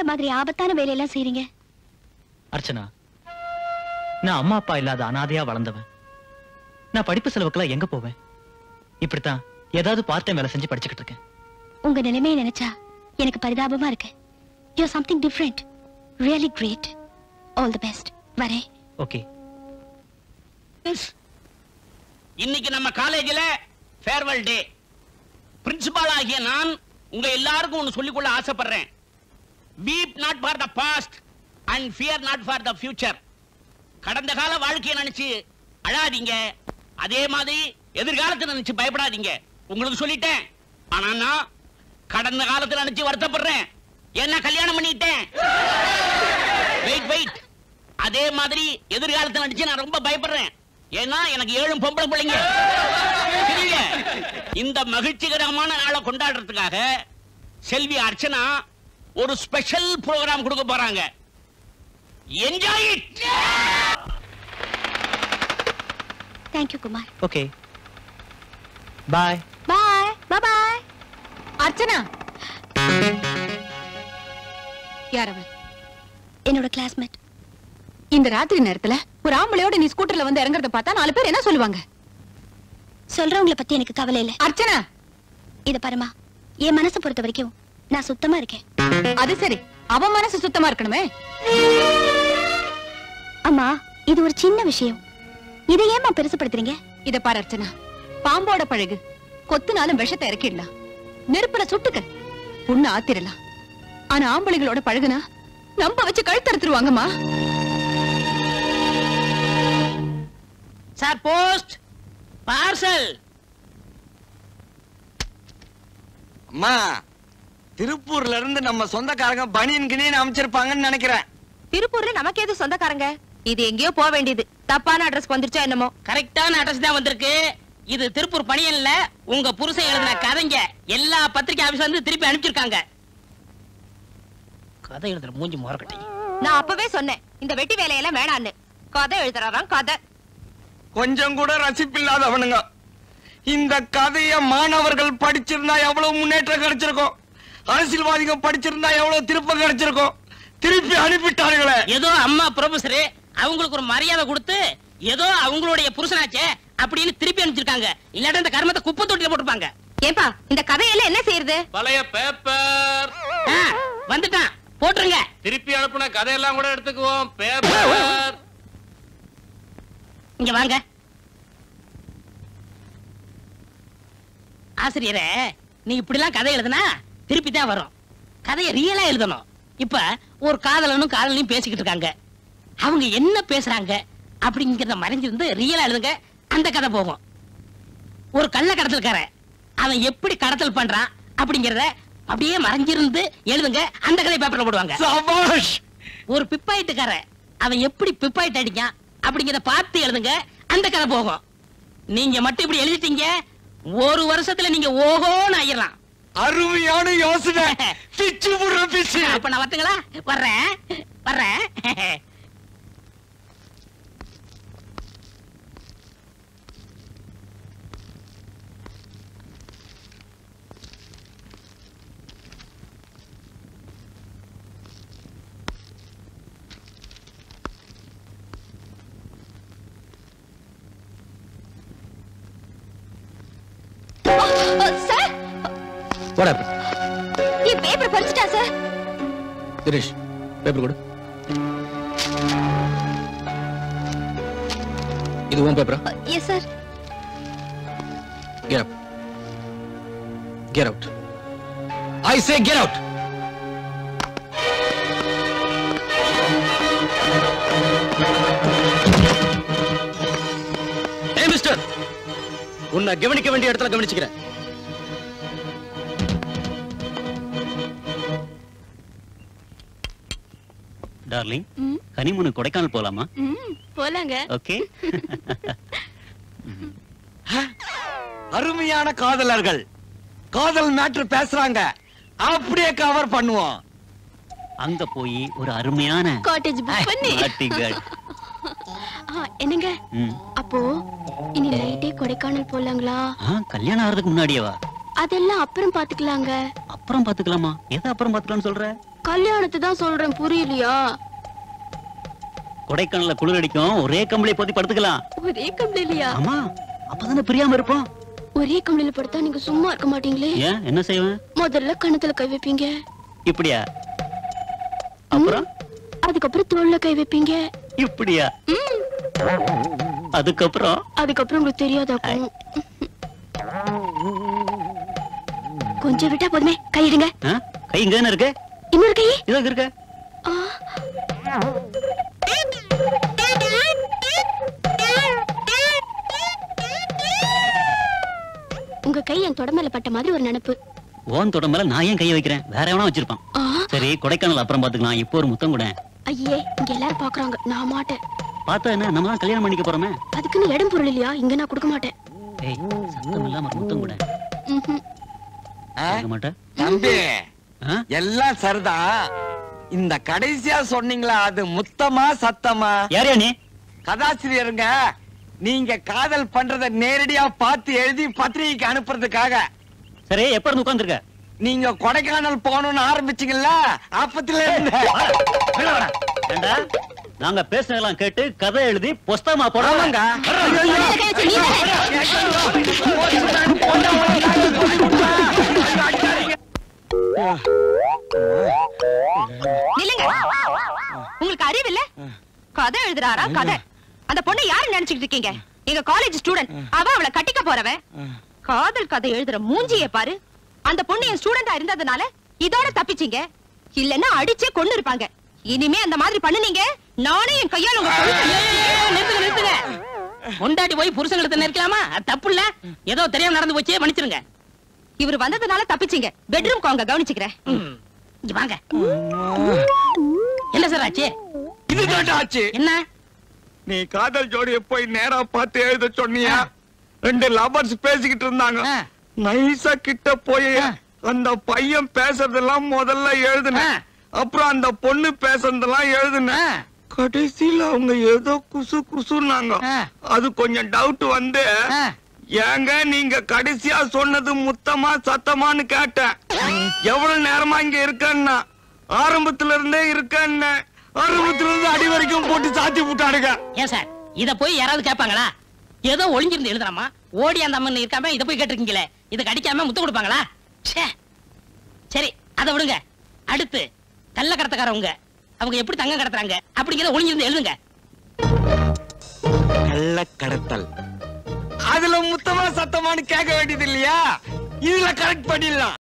இந்த மாதிரி ஆபத்தான வேலையெல்லாம் செய்றீங்க அர்ச்சனா நான் அம்மா அப்பா இல்லாத அனாதையா வளர்ந்தவன் நான் படிப்பு செலவுக்கெல்லாம் எங்க போவேன் இப்படித்தான் ஏதாவது பார்ட் டைம் வேலை செஞ்சு படிச்சுக்கிட்டு இருக்கேன் உங்க நிலைமையை நினைச்சா எனக்கு பரிதாபமா இருக்கு you something different really great all the best வரேன் ஓகே இன்னைக்கு நம்ம காலேஜில் ஃபேர்வெல் டே பிரின்சிபால் ஆகிய நான் உங்க எல்லாருக்கும் ஒன்று சொல்லிக்கொள்ள ஆசைப்படுறேன் weep not for the past and fear not for the future கடந்த கால வாழ்க்கையை நினைச்சு அழாதீங்க அதே மாதிரி எதிர்காலத்தை நினைச்சு பயப்படாதீங்க உங்களுக்கு சொல்லிட்டேன் ஆனா நான் கடந்த காலத்துல நினைச்சு வருத்தப்படுறேன் என்ன கல்யாணம் பண்ணிட்டேன் வெயிட் வெயிட் அதே மாதிரி எதிர்காலத்தை நினைச்சு நான் ரொம்ப பயப்படுறேன் ஏன்னா எனக்கு ஏழு பொம்பளை பிள்ளைங்க சரிங்க? இந்த மகிழ்ச்சிகரமான நாளை கொண்டாடுறதுக்காக செல்வி அர்ச்சனா ஒரு ஸ்பெஷல் ப்ரோக்ராம் கொடுக்க போறாங்க enjoy it thank you Kumar okay bye bye bye bye Archana யார் அவன் என்னோட கிளாஸ்மேட் இந்த ராத்திரி நேரத்துல ஒரு ஆம்பளையோட நீ ஸ்கூட்டர்ல வந்து இறங்குறத பார்த்தா நாலு பேர் என்ன சொல்லுவாங்க சொல்றவங்கள பத்தி எனக்கு கவலை இல்ல அர்ச்சனா இத பாருமா என் மனசை பொறுத்த வரைக்கும் நான் சுத்தமா இருக்கேன் அது சரி அவன் மனசு சுத்தமா இருக்கணுமே அம்மா இது ஒரு சின்ன விஷயம் இதை ஏமா பெருசுப்படுத்துறீங்க இத பாரு அர்ச்சனா பாம்போட பழகு கொத்துனாலும் விஷத்தை இறக்கிடலாம் நெருப்புல சுட்டுக்க புண்ணு ஆத்திரலாம் ஆனா ஆம்பளைகளோட பழகுனா நம்ப வச்சு கழுத்தறுத்துருவாங்கம்மா சார் போஸ்ட் பார்சல் அம்மா திருப்பூர்ல இருந்து நம்ம சொந்தக்காரங்க பனியன் கிணியன் அமைச்சிருப்பாங்கன்னு நினைக்கிறேன் திருப்பூர்ல நமக்கு எது சொந்தக்காரங்க இது எங்கேயோ போக வேண்டியது தப்பான அட்ரஸ் வந்துருச்சா என்னமோ கரெக்டான அட்ரஸ் தான் வந்திருக்கு இது திருப்பூர் பணியன்ல உங்க புருஷன் எழுதின கதைங்க எல்லா பத்திரிகை ஆபீஸ்ல இருந்து திருப்பி அனுப்பிச்சிருக்காங்க கதை எழுதுற மூஞ்சி முறக்கட்டை நான் அப்பவே சொன்னேன் இந்த வெட்டி வேலையெல்லாம் வேணான்னு கதை எழுதுறாராம் கதை கொஞ்சம் கூட ரசிப்பில்லாதவனுங்க இந்த கதைய மாணவர்கள் படிச்சிருந்தா எவ்வளவு முன்னேற்றம் கிடைச்சிருக்கும் அரசியல்வாதிங்க படிச்சிருந்தா எவ்வளவு திருப்பம் கிடைச்சிருக்கும் திருப்பி அனுப்பிட்டார்களே ஏதோ அம்மா ப்ரொஃபசர் அவங்களுக்கு ஒரு மரியாதை கொடுத்து ஏதோ அவங்களுடைய புருஷனாச்சே அப்படின்னு திருப்பி அனுப்பிச்சிருக்காங்க இல்லாட்ட இந்த கர்மத்தை குப்பை தொட்டில போட்டுப்பாங்க ஏப்பா இந்த கதையெல்லாம் என்ன செய்யறது பழைய பேப்பர் ஆ, வந்துட்டான் போட்டுருங்க திருப்பி அனுப்புன கதையெல்லாம் கூட எடுத்துக்குவோம் பேப்பர் இங்க வாங்க ஆசிரியரே நீ இப்படிலாம் கதை எழுதுனா திருப்பி தான் வரும் கதையை ரியலா எழுதணும் இப்ப ஒரு காதலனும் காதலனையும் பேசிக்கிட்டு இருக்காங்க அவங்க என்ன பேசுறாங்க அப்படிங்கறத மறைஞ்சிருந்து ரியலா எழுதுங்க அந்த கதை போகும் ஒரு கள்ள கடத்தல்காரன் அவன் எப்படி கடத்தல் பண்றான் அப்படிங்கறத அப்படியே மறைஞ்சிருந்து எழுதுங்க அந்த கதை பேப்பர்ல போடுவாங்க சபாஷ் ஒரு பிப்பாயிட்டுக்காரன் அவன் எப்படி பிப்பாயிட்டு அடிக்கான் அப்படிங்கறத பார்த்து எழுதுங்க அந்த கதை போகும் நீங்க மட்டும் இப்படி எழுதிட்டீங்க ஒரு வருஷத்துல நீங்க ஓஹோன்னு ஆயிடலாம் அருமையான யோசனை பிச்சு புடுற பிச்சு அப்ப நான் வரட்டுங்களா வர்றேன் வர்றேன் சார் வாடா என் பேப்பர் பறிச்சுட்டா சார் தினேஷ் பேப்பர் கொடு இது உன் பேப்பரா yes sir Get up. Get out. I say get out. Hey, mister. உன்னை கவனிக்க வேண்டிய இடத்துல கவனிச்சுக்கிறேன் டார்லிங் ஹனிமூனு கொடைக்கானல் போலாமா ம் போலாங்க ஓகே அருமையான காதலர்கள் காதல் மேட்ரு பேசுறாங்க அப்படியே கவர் பண்ணுவோம் அங்க போய் ஒரு அருமையான காட்டேஜ் புக் பண்ணி Naughty girl. ஆ, என்னங்க ம். அப்போ இனி நைட்டே கொடைக்கானல் போலாங்களா ஆ, கல்யாணம் ஆகிறதுக்கு முன்னாடியேவா அதெல்லாம் அப்புறம் பாத்துக்கலாங்க அப்புறம் பாத்துக்கலாமா எதை அப்புறம் பாத்துக்கலாம்னு சொல்ற கல்யாணத்தை தான் சொல்றேன் புரியலையா கொடைக்கானல்ல குளிர் அடிக்கும் ஒரே கம்பளி போத்தி படுத்துக்கலாம் ஒரே கம்பளிலையா ஆமா அப்பதானே பிரியாம இருப்போம் ஒரே கம்பளில படுத்தா நீங்க சும்மா இருக்க மாட்டீங்களே ஏன் என்ன செய்வேன் முதல்ல கணத்துல கை வைப்பீங்க இப்படியா அப்புறம் அதுக்கப்புறம் தோல்ல கை வைப்பீங்க இப்படியா அதுக்கப்புறம் அதுக்கப்புறம் உங்களுக்கு தெரியாதாக்கும் கொஞ்சம் விட்டா போதுமே கையிடுங்க ஆ? கை இங்க தானே இருக்கு இன்னொரு கை இதோ இருக்கு ஆ. உங்க கை என் தொடமேல பட்ட மாதிரி ஒரு நினைப்பு ஓன் தொட மேல நான் ஏன் கையை வைக்கிறேன் வேற எவனா வச்சிருப்பான் ஆ, சரி கொடைக்கானல் அப்புறம் பாத்துக்கலாம் இப்போ ஒரு முத்தம் கூட ஐயே இங்க எல்லாரும் பாக்குறாங்க நான் மாட்டேன் பார்த்தா என்ன நம்ம தான் கல்யாணம் பண்ணிக்க போறோமே அதுக்குன்னு இடம் பொருள் இல்லையா இங்க நான் கொடுக்க மாட்டேன் ஏய் சத்தம் இல்லாம ஒரு முத்தம் கூட ம்ஹும். ஆ? கேட்க மாட்டேன் தம்பி ஆ? எல்லாம் சரிதான் இந்த கடைசியா சொன்னீங்களா அது முத்தமா சத்தமா யாரையா நீ கதாசிரியருங்க நீங்க காதல் பண்றத நேரடியா பார்த்து எழுதி பத்திரிகைக்கு அனுப்புறதுக்காக சரி எப்ப இருந்து உட்கார்ந்திருக்க நீங்க கொடைக்கானல் போகணும்னு ஆரம்பிச்சீங்கல்ல அப்பத்துல இருந்து ஏண்டா நாங்க பேசுனதெல்லாம் கேட்டு கதை எழுதி புஸ்தகமா போடாமங்க நில்லுங்க உங்களுக்கு அறிவு இல்ல கதை எழுதுறாரா கதை அந்த பொண்ணை யாரு நினைச்சுக்கிட்டு இருக்கீங்க எங்க காலேஜ் ஸ்டூடெண்ட் அவ அவளை கட்டிக்க போறவன் காதல் கதை எழுதுற மூஞ்சிய பாரு அந்த பொண்ணு என் ஸ்டூடெண்டா இருந்ததுனால இதோட தப்பிச்சீங்க இல்லன்னா அடிச்சே கொண்டு இருப்பாங்க இனிமே அந்த மாதிரி பண்ணுனீங்க நானே என் கையால உங்க கழுத்தை நெரிச்சு- நிறுத்துங்க நிறுத்துங்க கொண்டாடி போய் புருஷங்களை நிற்கலாமா அது தப்பு இல்ல ஏதோ தெரியாம நடந்து போச்சு மன்னிச்சிருங்க இவர் வந்ததுனால தப்பிச்சீங்க பெட்ரூம் அவங்க கவனிச்சுக்கிறேன் ம். இங்க வாங்க என்ன சார் ஆச்சு இதுதான் ஆச்சு என்ன நீ காதல் ஜோடிய போய் நேரா பார்த்து எழுத சொன்னியா ரெண்டு லவர்ஸ் பேசிக்கிட்டு இருந்தாங்க ஆ. நைஸா கிட்ட போய் ஆ. அந்த பையன் பேசுறதெல்லாம் முதல்ல எழுதுனேன் ஆ. அப்புறம் அந்த பொண்ணு பேசுறதெல்லாம் எழுதுனேன் ஆ. கடைசியில அவங்க ஏதோ குசு குசுன்னாங்க ஆ. அது கொஞ்சம் டவுட் வந்து ஆ. ஏங்க நீங்க கடைசியா சொன்னது முத்தமா சத்தமான்னு கேட்டேன் எவ்வளவு நேரமா இங்க இருக்கன்னா ஆரம்பத்துல இருந்தே இருக்கன்னு ஆரம்பத்துல இருந்து அடி வரைக்கும் போட்டு சாத்தி விட்டாடுங்க ஏன் சார் இத போய் யாராவது கேட்பாங்களா ஏதோ ஒளிஞ்சிருந்து எழுதுறாமா ஓடி அந்த அம்மன் இருக்காம இத போய் கேட்டிருக்கீங்களே இத கடிக்காம முத்தம் கொடுப்பாங்களா ச்சே. சரி அத விடுங்க அடுத்து கள்ள கடத்தக்காரவங்க அவங்க எப்படி தங்கம் கடத்துறாங்க அப்படிங்கிறத ஒளிஞ்சிருந்து எழுதுங்க கள்ள கடத்தல் அதுல முத்தமா சத்தமான்னு கேட்க வேண்டியது இல்லையா இதுல கரெக்ட் பண்ணிடலாம்